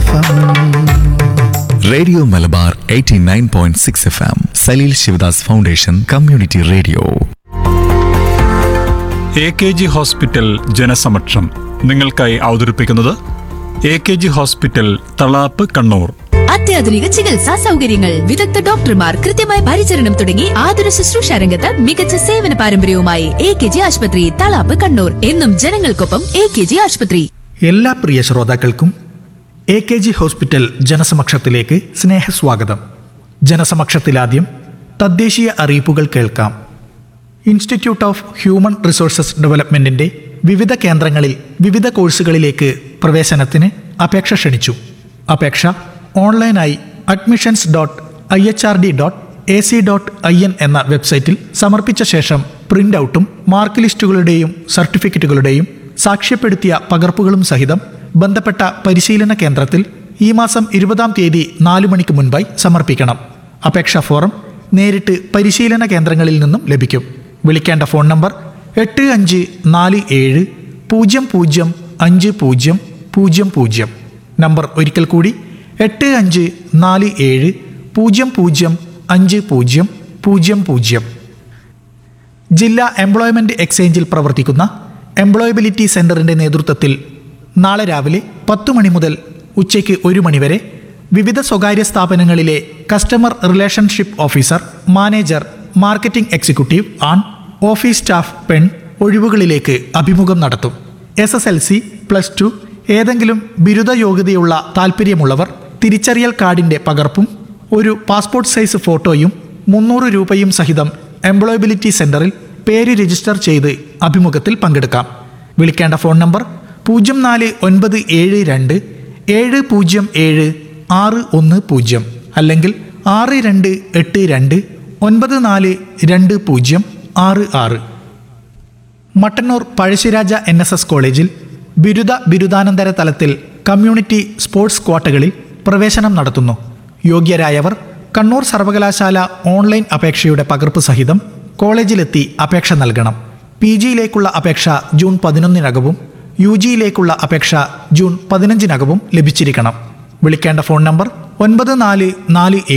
F radio Malabar 89.6 F M Saleel Sivadas foundation community radio A K G hospital ജനസമക്ഷം നിങ്ങൾക്കായി അവതരിപ്പിക്കുന്നത് A K G hospital Thalap Kannur അത്യാധുനിക ചികിത്സാ സൗകര്യങ്ങൾ വിദഗ്ധ ഡോക്ടർമാർ കൃത്യമായ പരിചരണം തുടങ്ങി ആതുര ശുശ്രൂഷ രംഗത്ത് മികച്ച സേവന പാരമ്പര്യവുമായി എ കെ ജി ആശുപത്രി തളാപ്പ് കണ്ണൂർ എന്നും ജനങ്ങൾക്കൊപ്പം എ കെ ജി ആശുപത്രി എല്ലാ പ്രിയ ശ്രോതാക്കൾക്കും എ കെ ജി ഹോസ്പിറ്റൽ ജനസമക്ഷത്തിലേക്ക് സ്നേഹസ്വാഗതം ജനസമക്ഷത്തിലാദ്യം തദ്ദേശീയ അറിയിപ്പുകൾ കേൾക്കാം ഇൻസ്റ്റിറ്റ്യൂട്ട് ഓഫ് ഹ്യൂമൻ റിസോഴ്സസ് ഡെവലപ്മെന്റിന്റെ വിവിധ കേന്ദ്രങ്ങളിൽ വിവിധ കോഴ്സുകളിലേക്ക് പ്രവേശനത്തിന് അപേക്ഷ ക്ഷണിച്ചു അപേക്ഷ ഓൺലൈനായി admissions dot I H R D dot A C dot I N എന്ന വെബ്സൈറ്റിൽ സമർപ്പിച്ച ശേഷം പ്രിന്റ് ഔട്ടും മാർക്ക് ലിസ്റ്റുകളുടെയും സർട്ടിഫിക്കറ്റുകളുടെയും സാക്ഷ്യപ്പെടുത്തിയ പകർപ്പുകളും സഹിതം ബന്ധപ്പെട്ട പരിശീലന കേന്ദ്രത്തിൽ ഈ മാസം ഇരുപതാം തീയതി നാലു മണിക്ക് മുൻപായി സമർപ്പിക്കണം അപേക്ഷാ ഫോറം നേരിട്ട് പരിശീലന കേന്ദ്രങ്ങളിൽ നിന്നും ലഭിക്കും വിളിക്കേണ്ട ഫോൺ നമ്പർ എട്ട് അഞ്ച് നാല് ഏഴ് പൂജ്യം പൂജ്യം അഞ്ച് പൂജ്യം പൂജ്യം പൂജ്യം നമ്പർ ഒരിക്കൽ കൂടി എട്ട് അഞ്ച് നാല് ഏഴ് പൂജ്യം പൂജ്യം അഞ്ച് പൂജ്യം പൂജ്യം പൂജ്യം ജില്ലാ എംപ്ലോയ്മെന്റ് എക്സ്ചേഞ്ചിൽ പ്രവർത്തിക്കുന്ന എംപ്ലോയബിലിറ്റി സെന്ററിന്റെ നേതൃത്വത്തിൽ നാളെ രാവിലെ പത്തു മണി മുതൽ ഉച്ചയ്ക്ക് ഒരു മണിവരെ വിവിധ സ്വകാര്യ സ്ഥാപനങ്ങളിലെ customer relationship officer manager marketing executive ആൺ ഓഫീസ് സ്റ്റാഫ് പെൺ ഒഴിവുകളിലേക്ക് അഭിമുഖം നടത്തും S S L C plus two ഏതെങ്കിലും ബിരുദ യോഗ്യതയുള്ള താൽപ്പര്യമുള്ളവർ തിരിച്ചറിയൽ കാർഡിന്റെ പകർപ്പും ഒരു പാസ്പോർട്ട് സൈസ് ഫോട്ടോയും മുന്നൂറ് രൂപയും സഹിതം എംപ്ലോയബിലിറ്റി സെന്ററിൽ പേര് രജിസ്റ്റർ ചെയ്ത് അഭിമുഖത്തിൽ പങ്കെടുക്കാം വിളിക്കേണ്ട ഫോൺ നമ്പർ പൂജ്യം നാല് ഒൻപത് ഏഴ് രണ്ട് ഏഴ് പൂജ്യം ഏഴ് ആറ് ഒന്ന് പൂജ്യം അല്ലെങ്കിൽ ആറ് രണ്ട് എട്ട് രണ്ട് ഒൻപത് നാല് രണ്ട് പൂജ്യം ആറ് ആറ് Mattannur Pazhassiraja N S S കോളേജിൽ ബിരുദ ബിരുദാനന്തര തലത്തിൽ കമ്മ്യൂണിറ്റി സ്പോർട്സ് ക്വാട്ടകളിൽ പ്രവേശനം നടത്തുന്നു യോഗ്യരായവർ കണ്ണൂർ സർവകലാശാല ഓൺലൈൻ അപേക്ഷയുടെ പകർപ്പ് സഹിതം കോളേജിലെത്തി അപേക്ഷ നൽകണം പി ജിയിലേക്കുള്ള അപേക്ഷ ജൂൺ പതിനൊന്നിനകവും യു ജിയിലേക്കുള്ള അപേക്ഷ ജൂൺ പതിനഞ്ചിനകവും ലഭിച്ചിരിക്കണം വിളിക്കേണ്ട ഫോൺ നമ്പർ ഒൻപത് നാല് നാല്